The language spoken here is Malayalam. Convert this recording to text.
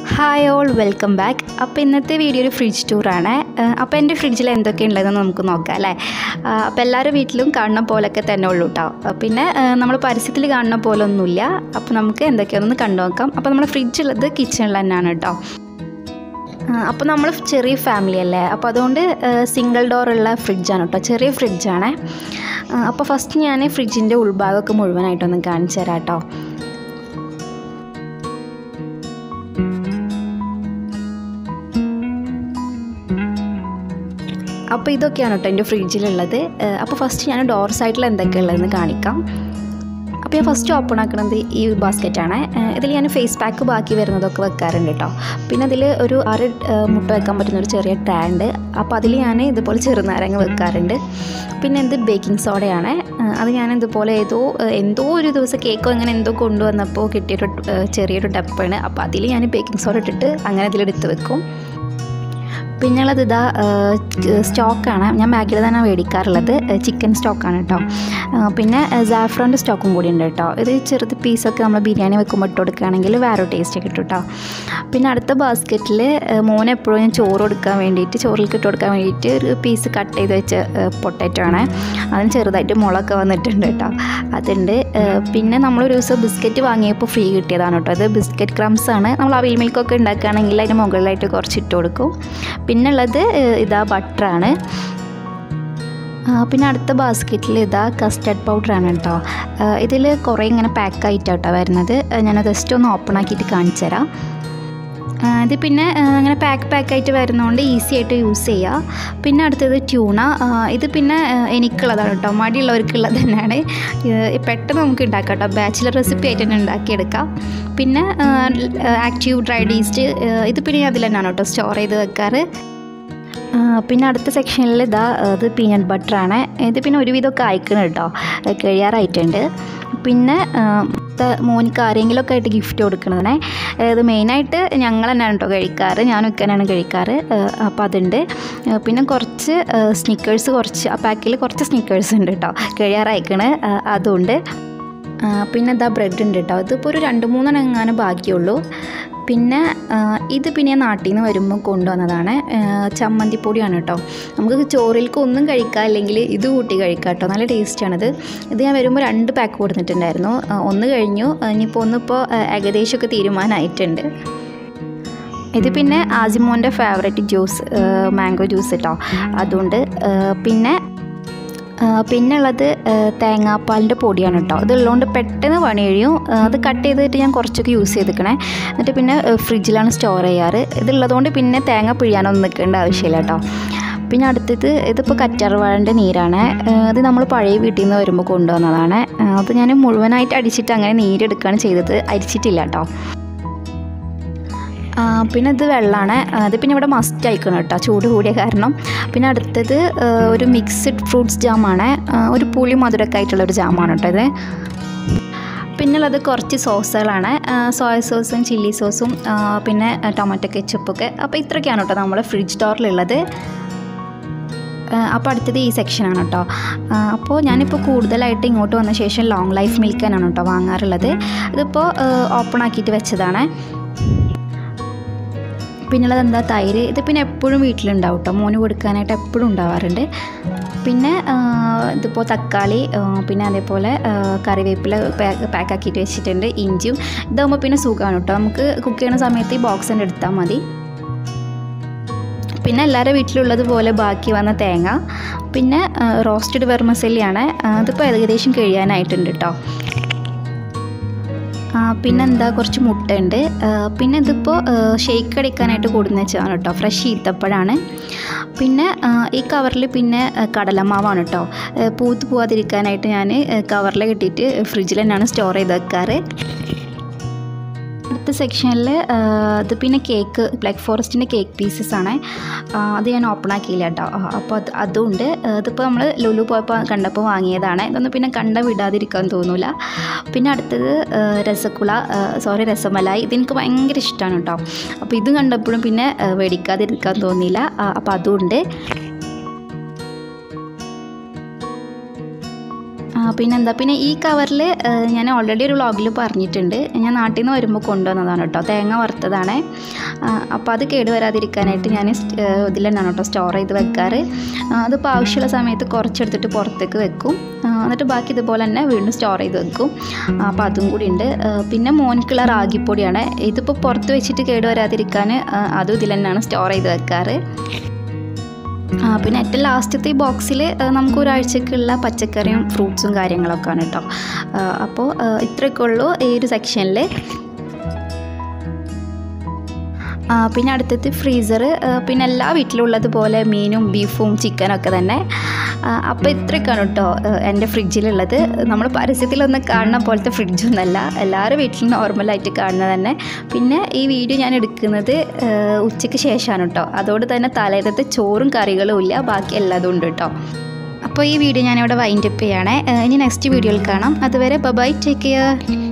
ഹായ് ഓൾ വെൽക്കം ബാക്ക് അപ്പോൾ ഇന്നത്തെ വീഡിയോ ഒരു ഫ്രിഡ്ജ് ടൂറാണ് അപ്പോൾ എൻ്റെ ഫ്രിഡ്ജിൽ എന്തൊക്കെ ഉള്ളതെന്ന് നമുക്ക് നോക്കാം അല്ലേ അപ്പോൾ എല്ലാവരുടെ വീട്ടിലും കാണുന്ന പോലൊക്കെ തന്നെ ഉള്ളൂ കേട്ടോ പിന്നെ നമ്മൾ പരസ്യത്തിൽ കാണുന്ന പോലെ ഒന്നുമില്ല അപ്പോൾ നമുക്ക് എന്തൊക്കെയാണെന്ന് കണ്ടു നോക്കാം അപ്പോൾ നമ്മുടെ ഫ്രിഡ്ജ് ഉള്ളത് കിച്ചണിൽ തന്നെയാണ് കേട്ടോ അപ്പോൾ നമ്മൾ ചെറിയ ഫാമിലി അല്ലേ അപ്പോൾ അതുകൊണ്ട് സിംഗിൾ ഡോറുള്ള ഫ്രിഡ്ജാണ് കേട്ടോ ചെറിയ ഫ്രിഡ്ജാണ് അപ്പോൾ ഫസ്റ്റ് ഞാൻ ഫ്രിഡ്ജിൻ്റെ ഉൾഭാഗമൊക്കെ മുഴുവനായിട്ടൊന്ന് കാണിച്ചു തരാം കേട്ടോ അപ്പോൾ ഇതൊക്കെയാണ് കേട്ടോ എൻ്റെ ഫ്രിഡ്ജിലുള്ളത് അപ്പോൾ ഫസ്റ്റ് ഞാൻ ഡോർ സൈഡിൽ എന്തൊക്കെയുള്ളതെന്ന് കാണിക്കാം അപ്പോൾ ഞാൻ ഫസ്റ്റ് ഓപ്പൺ ആക്കുന്നത് ഈ ബാസ്ക്കറ്റാണ് ഇതിൽ ഞാൻ ഫേസ് പാക്ക് ബാക്കി വരുന്നതൊക്കെ വെക്കാറുണ്ട് കേട്ടോ പിന്നെ അതിൽ ഒരു ആറ് മുട്ട വെക്കാൻ പറ്റുന്ന ഒരു ചെറിയ ട്രേ ഉണ്ട് അപ്പോൾ അതിൽ ഞാൻ ഇതുപോലെ ചെറുനാരങ്ങ വെക്കാറുണ്ട് പിന്നെ എന്ത് ബേക്കിംഗ് സോഡയാണ് അത് ഞാൻ ഇതുപോലെ ഏതോ എന്തോ ഒരു ദിവസം കേക്കോ ഇങ്ങനെ എന്തോ കൊണ്ടുവന്നപ്പോൾ കിട്ടിയൊരു ചെറിയൊരു ഡപ്പാണ് അപ്പോൾ അതിൽ ഞാൻ ബേക്കിംഗ് സോഡ ഇട്ടിട്ട് അങ്ങനെ അതിലെടുത്ത് വെക്കും പിന്നുള്ളത് ഇതാ സ്റ്റോക്കാണ് ഞാൻ ബാഗിൽ തന്നെ മേടിക്കാറുള്ളത് ചിക്കൻ സ്റ്റോക്കാണ് കേട്ടോ പിന്നെ സാഫ്രോൻ്റെ സ്റ്റോക്കും കൂടി ഉണ്ട് കേട്ടോ ഇത് ചെറുത് പീസൊക്കെ നമ്മൾ ബിരിയാണി വെക്കുമ്പോൾ ഇട്ട് കൊടുക്കുകയാണെങ്കിൽ വേറെ ടേസ്റ്റ് കിട്ടും കേട്ടോ പിന്നെ അടുത്ത ബാസ്ക്കറ്റിൽ മോനെ എപ്പോഴും ഞാൻ ചോറ് കൊടുക്കാൻ വേണ്ടിയിട്ട് ചോറിൽ ഇട്ട് കൊടുക്കാൻ വേണ്ടിയിട്ട് ഒരു പീസ് കട്ട് ചെയ്ത് വെച്ച പൊട്ടാറ്റോ ആണ് അതിന് ചെറുതായിട്ട് മുളകൊക്കെ വന്നിട്ടുണ്ട് കേട്ടോ അതുണ്ട് പിന്നെ നമ്മളൊരു ദിവസം ബിസ്ക്കറ്റ് വാങ്ങിയപ്പോൾ ഫ്രീ കിട്ടിയതാണ് കേട്ടോ അത് ബിസ്ക്കറ്റ് ക്രംസ് ആണ് നമ്മൾ അവിൽ മിൽക്കൊക്കെ ഉണ്ടാക്കുകയാണെങ്കിൽ അതിന് മുകളിലായിട്ട് കുറച്ച് ഇട്ട് കൊടുക്കും പിന്നെ ഉള്ളത് ഇതാ ബട്ടറാണ് പിന്നെ അടുത്ത ബാസ്ക്കറ്റിൽ ഇതാ കസ്റ്റർഡ് പൗഡറാണ് കേട്ടോ ഇതിൽ കുറേ ഇങ്ങനെ പാക്കായിട്ടാട്ടോ വരുന്നത് ഞാൻ ജസ്റ്റ് ഒന്ന് ഓപ്പൺ ആക്കിയിട്ട് കാണിച്ചു തരാം ഇത് പിന്നെ അങ്ങനെ പാക്ക് പാക്കായിട്ട് വരുന്നതുകൊണ്ട് ഈസി ആയിട്ട് യൂസ് ചെയ്യുക പിന്നെ അടുത്തത് ട്യൂണ ഇത് പിന്നെ എനിക്കുള്ളതാണ് കേട്ടോ മടിയുള്ളവർക്കുള്ളത് തന്നെയാണ് പെട്ടെന്ന് നമുക്ക് ഉണ്ടാക്കാം കേട്ടോ ബാച്ചിലർ റെസിപ്പി ആയിട്ട് തന്നെ ഉണ്ടാക്കിയെടുക്കാം പിന്നെ ആക്റ്റീവ് ഡ്രൈഡ് ഈസ്റ്റ് ഇത് പിന്നെ അതിൽ തന്നെയാണ് കേട്ടോ സ്റ്റോർ ചെയ്ത് വെക്കാറ് പിന്നെ അടുത്ത സെക്ഷനിൽ ഇതാ ഇത് പീനട്ട് ബട്ടറാണ് ഇത് പിന്നെ ഒരുവിധമൊക്കെ അയക്കണം കേട്ടോ കഴിയാറായിട്ടുണ്ട് പിന്നെ മോനിക്ക് ആരെങ്കിലുമൊക്കെ ആയിട്ട് ഗിഫ്റ്റ് കൊടുക്കണതിനെ ഇത് മെയിനായിട്ട് ഞങ്ങൾ തന്നെയാണ് കേട്ടോ കഴിക്കാറ് ഞാനും ഒക്കെ തന്നെയാണ് കഴിക്കാറ് അപ്പോൾ അതുണ്ട് പിന്നെ കുറച്ച് സ്നിക്കേഴ്സ് കുറച്ച് ആ പാക്കിൽ കുറച്ച് സ്നിക്കേഴ്സ് ഉണ്ട് കേട്ടോ കഴിയാറായിക്കണ് അതുകൊണ്ട് പിന്നെ ഇതാ ബ്രെഡ് ഉണ്ട് കേട്ടോ ഇതിപ്പോൾ ഒരു രണ്ട് മൂന്നെണ്ണം എങ്ങാനും ബാക്കിയുള്ളൂ പിന്നെ ഇത് പിന്നെ നാട്ടിൽ നിന്ന് വരുമ്പോൾ കൊണ്ടുവന്നതാണ് ചമ്മന്തിപ്പൊടിയാണ് കേട്ടോ നമുക്ക് ചോറിലേക്ക് ഒന്നും കഴിക്കാം അല്ലെങ്കിൽ ഇത് കൂട്ടി കഴിക്കാം കേട്ടോ നല്ല ടേസ്റ്റാണിത് ഇത് ഞാൻ വരുമ്പോൾ രണ്ട് പാക്ക് കൊടുത്തിട്ടുണ്ടായിരുന്നു ഒന്ന് കഴിഞ്ഞു ഇനിയിപ്പോൾ ഒന്നിപ്പോൾ ഏകദേശമൊക്കെ തീരുമാനമായിട്ടുണ്ട് ഇത് പിന്നെ ആസിമോൻ്റെ ഫേവറേറ്റ് ജ്യൂസ് മാംഗോ ജ്യൂസ് കേട്ടോ അതുകൊണ്ട് പിന്നെ പിന്നെ ഉള്ളത് തേങ്ങാപ്പാലിൻ്റെ പൊടിയാണ് കേട്ടോ ഇതുള്ളതുകൊണ്ട് പെട്ടെന്ന് പണി കഴിയും അത് കട്ട് ചെയ്തിട്ട് ഞാൻ കുറച്ചൊക്കെ യൂസ് ചെയ്തിക്കണേ എന്നിട്ട് പിന്നെ ഫ്രിഡ്ജിലാണ് സ്റ്റോർ ചെയ്യാറ് ഇതുള്ളതുകൊണ്ട് പിന്നെ തേങ്ങ പിഴിയാനൊന്നും നിൽക്കേണ്ട ആവശ്യമില്ല കേട്ടോ പിന്നെ അടുത്തത് ഇതിപ്പോൾ കറ്റാർവാഴൻ്റെ നീരാണ് ഇത് നമ്മൾ പഴയ വീട്ടിൽ നിന്ന് വരുമ്പോൾ കൊണ്ടുവന്നതാണ് അത് ഞാൻ മുഴുവനായിട്ട് അടിച്ചിട്ട് അങ്ങനെ നീരെടുക്കുകയാണ് ചെയ്തത് അരിച്ചിട്ടില്ല കേട്ടോ പിന്നെ ഇത് വെള്ളമാണ് അത് പിന്നെ ഇവിടെ മസ്റ്റ് അയക്കണം കേട്ടോ ചൂട് കൂടിയ കാരണം പിന്നെ അടുത്തത് ഒരു മിക്സ്ഡ് ഫ്രൂട്ട്സ് ജാമാണ് ഒരു പുളി മധുരമൊക്കെ ആയിട്ടുള്ള ഒരു ജാമാണ് കേട്ടോ ഇത് പിന്നുള്ളത് കുറച്ച് സോസുകളാണ് സോയ സോസും ചില്ലി സോസും പിന്നെ ടൊമാറ്റോ കെച്ചപ്പൊക്കെ അപ്പോൾ ഇത്രയൊക്കെയാണ് കേട്ടോ നമ്മുടെ ഫ്രിഡ്ജ് ഡോറിലുള്ളത് അപ്പോൾ അടുത്തത് ഈ സെക്ഷനാണ് കേട്ടോ അപ്പോൾ ഞാനിപ്പോൾ കൂടുതലായിട്ട് ഇങ്ങോട്ട് വന്ന ശേഷം ലോങ് ലൈഫ് മിൽക്കനാണ് കേട്ടോ വാങ്ങാറുള്ളത് ഇതിപ്പോൾ ഓപ്പൺ ആക്കിയിട്ട് വെച്ചതാണ് പിന്നുള്ളത് എന്താ തൈര് ഇത് പിന്നെ എപ്പോഴും വീട്ടിലുണ്ടാവും കേട്ടോ മോന് കൊടുക്കാനായിട്ട് എപ്പോഴും ഉണ്ടാവാറുണ്ട് പിന്നെ ഇതിപ്പോൾ തക്കാളി പിന്നെ അതേപോലെ കറിവേപ്പില പാക്കാക്കിയിട്ട് വെച്ചിട്ടുണ്ട് ഇഞ്ചിയും ഇതാകുമ്പോൾ പിന്നെ സുഖമാണ് കേട്ടോ നമുക്ക് കുക്ക് ചെയ്യുന്ന സമയത്ത് ഈ ബോക്സ് തന്നെ എടുത്താൽ മതി പിന്നെ എല്ലാവരുടെ വീട്ടിലുള്ളതുപോലെ ബാക്കി വന്ന തേങ്ങ പിന്നെ റോസ്റ്റഡ് വെർമസല്ലിയാണ് അതിപ്പോൾ ഏകദേശം കഴിയാനായിട്ടുണ്ട് കേട്ടോ പിന്നെന്താ കുറച്ച് മുട്ടയുണ്ട് പിന്നെ ഇതിപ്പോൾ ഷേക്ക് അടിക്കാനായിട്ട് കൊടുന്ന് വെച്ചതാണ് കേട്ടോ ഫ്രഷ് ഈത്തപ്പഴമാണ് പിന്നെ ഈ കവറിൽ പിന്നെ കടലമാവാണ് കേട്ടോ പൂത്ത് പോവാതിരിക്കാനായിട്ട് ഞാൻ കവറിൽ കെട്ടിയിട്ട് ഫ്രിഡ്ജിൽ തന്നെയാണ് സ്റ്റോർ ചെയ്ത് വെക്കാറ് അടുത്ത സെക്ഷനിൽ ഇത് പിന്നെ കേക്ക് ബ്ലാക്ക് ഫോറസ്റ്റിൻ്റെ കേക്ക് പീസസ് ആണ് അത് ഞാൻ ഓപ്പൺ ആക്കിയില്ല കേട്ടോ അപ്പോൾ അത് അതുണ്ട് ഇതിപ്പോൾ നമ്മൾ ലുലു പോയപ്പോൾ കണ്ടപ്പോൾ വാങ്ങിയതാണ് ഇതൊന്നും പിന്നെ കണ്ട വിടാതിരിക്കാൻ തോന്നില്ല പിന്നെ അടുത്തത് രസക്കുള സോറി രസമലായി ഇതെനിക്ക് ഭയങ്കര ഇഷ്ടമാണ് കേട്ടോ അപ്പോൾ ഇത് കണ്ടപ്പോഴും പിന്നെ മേടിക്കാതിരിക്കാൻ തോന്നിയില്ല അപ്പോൾ അതുണ്ട് പിന്നെന്താ പിന്നെ ഈ കവറിൽ ഞാൻ ഓൾറെഡി ഒരു വ്ളോഗിൽ പറഞ്ഞിട്ടുണ്ട് ഞാൻ നാട്ടിൽ നിന്ന് വരുമ്പോൾ കൊണ്ടുവന്നതാണ് കേട്ടോ തേങ്ങ വറുത്തതാണ് അപ്പോൾ അത് കേട് വരാതിരിക്കാനായിട്ട് ഞാൻ ഇതിൽ തന്നെയാണ് കേട്ടോ സ്റ്റോർ ചെയ്ത് വെക്കാറ് ആ, അതിപ്പോൾ ആവശ്യമുള്ള സമയത്ത് കുറച്ചെടുത്തിട്ട് പുറത്തേക്ക് വെക്കും ആ, എന്നിട്ട് ബാക്കി ഇതുപോലെ തന്നെ വീണ്ടും സ്റ്റോർ ചെയ്ത് വെക്കും അപ്പോൾ അതും കൂടി ഉണ്ട് ആ, പിന്നെ മോനിക്കുള്ള റാഗിപ്പൊടിയാണ് ഇതിപ്പോൾ പുറത്ത് വെച്ചിട്ട് കേട് വരാതിരിക്കാൻ ആ, അതും ഇതിൽ തന്നെയാണ് സ്റ്റോർ ചെയ്ത് വെക്കാറ് ആ, പിന്നെ ഏറ്റവും ലാസ്റ്റത്തെ ഈ ബോക്സിൽ നമുക്ക് ഒരാഴ്ചക്കുള്ള പച്ചക്കറിയും ഫ്രൂട്ട്സും കാര്യങ്ങളൊക്കെയാണ് കേട്ടോ ആ, അപ്പോൾ ആ, ഇത്രയൊക്കെ ഉള്ളൂ ഈ ഒരു സെക്ഷനിൽ ആ, പിന്നെ അടുത്തത് ഫ്രീസർ പിന്നെ എല്ലാ വീട്ടിലുള്ളതുപോലെ മീനും ബീഫും ചിക്കനൊക്കെ തന്നെ ആ, അപ്പോൾ ഇത്രയൊക്കെയാണ് കേട്ടോ എൻ്റെ ഫ്രിഡ്ജിലുള്ളത് നമ്മൾ പരസ്യത്തിലൊന്നും കാണുന്ന പോലത്തെ ഫ്രിഡ്ജൊന്നുമല്ല എല്ലാവരും വീട്ടിലും നോർമലായിട്ട് കാണുന്നത് തന്നെ പിന്നെ ഈ വീഡിയോ ഞാൻ എടുക്കുന്നത് ആ, ഉച്ചയ്ക്ക് ശേഷമാണ് കേട്ടോ അതോട് തന്നെ തലേന്നത്തെ ചോറും കറികളും ഇല്ല ബാക്കി എല്ലാതും ഉണ്ട് കേട്ടോ അപ്പോൾ ഈ വീഡിയോ ഞാനിവിടെ വൈൻഡപ്പ് ചെയ്യണേ ആ, ഇനി നെക്സ്റ്റ് വീഡിയോയിൽ കാണാം അതുവരെ ബൈ ടേക്ക് കെയർ